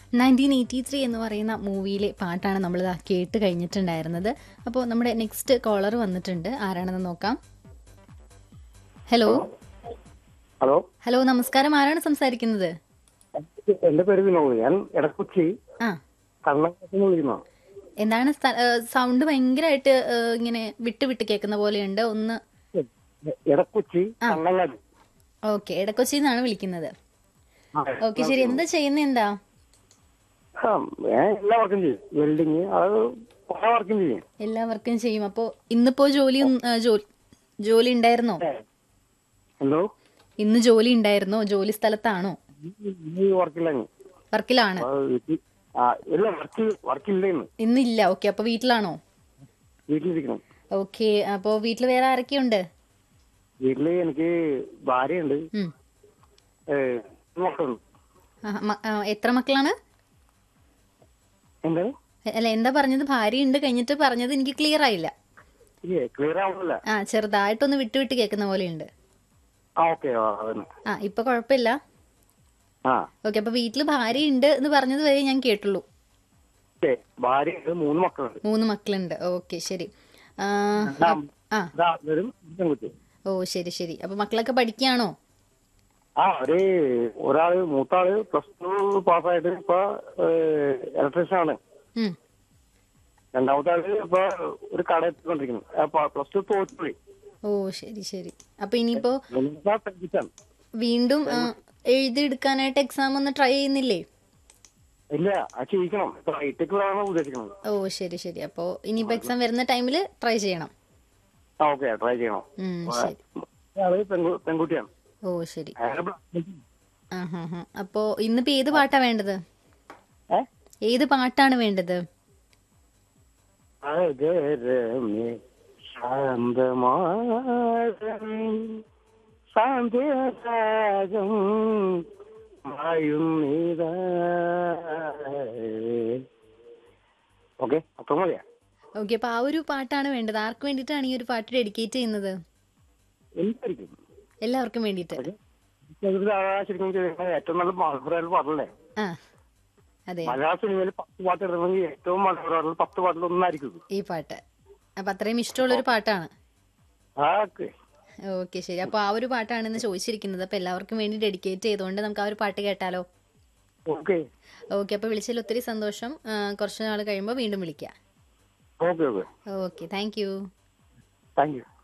Nineteen eighty three എന്ന് പറയുന്ന മൂവിയിലെ പാട്ടാണ് നമ്മൾ കേട്ട് കഴിഞ്ഞിട്ടുണ്ടായിരുന്നത് അപ്പോൾ നമ്മുടെ നെക്സ്റ്റ് കോളർ വന്നിട്ടുണ്ട് ആരാണെന്ന് നോക്കാം ഹലോ ഹലോ ഹലോ നമസ്കാരം ആരാണ് സംസാരിക്കുന്നത് എന്റെ പേര് വിനോദ് ഞാൻ എടക്കൊച്ചി ആ കണ്ണങ്കത്തിന് വിളിക്കുന്ന എന്താണ് സൗണ്ട് ഭയങ്കരമായിട്ട് ഏഹ്, ഇങ്ങനെ വിട്ട് വിട്ട് കേൾക്കുന്ന പോലെയുണ്ട് ഒന്ന് എടക്കൊച്ചി കണ്ണങ്ങാടി ഓക്കെ ഇടക്കൊച്ചി എന്നാണ് വിളിക്കുന്നത് ഓക്കെ ശരി എന്താ ചെയ്യുന്നത് എന്താ ആ, ഞാൻ എല്ലാ വർക്കും ചെയ്യും വെൽഡിങ് അത് പല വർക്കും ചെയ്യും എല്ലാ വർക്കും ചെയ്യും അപ്പോൾ ഇന്നിപ്പോ ജോലി ഒന്ന്- ഏഹ്, ജോലി ജോലി ഉണ്ടായിരുന്നോ എന്തോ ഇന്ന് ജോലി ഉണ്ടായിരുന്നോ ജോലി സ്ഥലത്താണോ ഈ വർക്കില്ല വർക്കിലാണ് ആ ഇല്ല വർക്ക് വർക്കില്ല ഇന്ന് ഇന്നില്ല ഓക്കെ അപ്പൊ വീട്ടിലാണോ വീട്ടിലിരിക്കണം ഓക്കെ അപ്പോ വീട്ടിൽ വേറെ ആരൊക്കെയുണ്ട് വീട്ടില് എനിക്ക് ഭാര്യയുണ്ട് ഉം. ഏ, മക്കളുണ്ട് ആ, മ- ആ, എത്ര മക്കളാണ് എന്താണ് അല്ല എന്താ പറഞ്ഞത് ഭാര്യയുണ്ട് കഴിഞ്ഞിട്ട് പറഞ്ഞത് എനിക്ക് ക്ലിയർ ആയില്ല ഇല്ലേ ക്ലിയർ ആവുന്നില്ല ആ ചെറുതായിട്ടൊന്ന് വിട്ടു വിട്ട് കേൾക്കുന്ന പോലെയുണ്ട് ആ ഓക്കെ അതന്നെ ആ ഇപ്പൊ കുഴപ്പമില്ല ആ ഓക്കെ അപ്പൊ വീട്ടിൽ ഭാര്യയുണ്ട് എന്ന് പറഞ്ഞത് വരെ ഞാൻ കേട്ടുള്ളൂ ഓക്കെ ഭാര്യയുണ്ട് മൂന്ന് മക്കളുണ്ട് മൂന്ന് മക്കളുണ്ട് ഓക്കെ ശരി ആ, രണ്ടാം- ആ ഇതാ വരും പെൺകുട്ടി ഓ ശരി ശരി അപ്പൊ മക്കളൊക്കെ പഠിക്കുകയാണോ ആ ഒരു ഒരാള് മൂത്താള് പ്ലസ് ടു പാസ്സായിട്ട് ഇപ്പൊ ഇലക്ട്രീഷ്യൻ ആണ് ഉം. രണ്ടാമത്തെ ആള് ഇപ്പൊ ഒരു കട എത്തിക്കൊണ്ടിരിക്കുന്നു പ്ലസ് ടു തോറ്റുപോയി ഓ ശരി ശരി അപ്പൊ ഇനിയിപ്പോ ടെക്നീഷ്യൻ വീണ്ടും ആ, എഴുതിയെടുക്കാനായിട്ട് എക്സാം ഒന്ന് ട്രൈ ചെയ്യുന്നില്ലേ ഇല്ല അത് ചെയ്യിക്കണം ഇപ്പൊ ഹൈടെക്കിലാണ് ഉദ്ദേശിക്കുന്നത് ഓ ശരി ശരി അപ്പോ ഇനിയിപ്പോ എക്സാം വരുന്ന ടൈമിൽ ട്രൈ ചെയ്യണം ആ ഓക്കെ ട്രൈ ചെയ്യണം ഉം, ശരി ആള് പെൺകു- പെൺകുട്ടിയാണ് ഓ ശരി അയാള് ആ ഹാ ഹാ അപ്പോ ഇന്നിപ്പോ ഏത് പാട്ടാ വേണ്ടത് ഏ? ഏത് പാട്ടാണ് വേണ്ടത് അകരമേ ശാന്തമാകം സാന്ധ്യരാഗം മായുന്നിതാ ഓക്കെ അത്ര മതിയാ ഓക്കെ അപ്പൊ ആ ഒരു പാട്ടാണ് വേണ്ടത് ആർക്ക് വേണ്ടിയിട്ടാണ് ഈ ഒരു പാട്ട് ഡെഡിക്കേറ്റ് ചെയ്യുന്നത് എന്തായിരിക്കും എല്ലാവർക്കും വേണ്ടിയിട്ട് ഇതിൽ ആ ശരിക്കും ചോദിക്കുന്നത് ഏറ്റവും നല്ല മനോഹരമായിട്ട് പാടല്ലേ ആ അതെ മലയാള സിനിമയിൽ പത്ത് പാട്ട് ഇടണമെങ്കിൽ ഏറ്റവും മനോഹരമായിട്ടുള്ള പത്ത് പാട്ടിൽ ഒന്നായിരിക്കും ഇത്. ഈ പാട്ട് അപ്പൊ അത്രയും ഇഷ്ടമുള്ള ഒരു പാട്ടാണ് ആ ഓക്കെ ഓക്കെ ശരി അപ്പൊ ആ ഒരു പാട്ടാണ് ഇന്ന് ചോദിച്ചിരിക്കുന്നത് അപ്പൊ എല്ലാവർക്കും വേണ്ടി ഡെഡിക്കേറ്റ് ചെയ്തുകൊണ്ട് നമുക്ക് ആ ഒരു പാട്ട് കേട്ടാലോ ഓക്കെ ഓക്കെ അപ്പൊ വിളിച്ചതിൽ ഒത്തിരി സന്തോഷം ആ, കുറച്ച് നാൾ കഴിയുമ്പോൾ വീണ്ടും വിളിക്കാം okay okay okay thank you thank U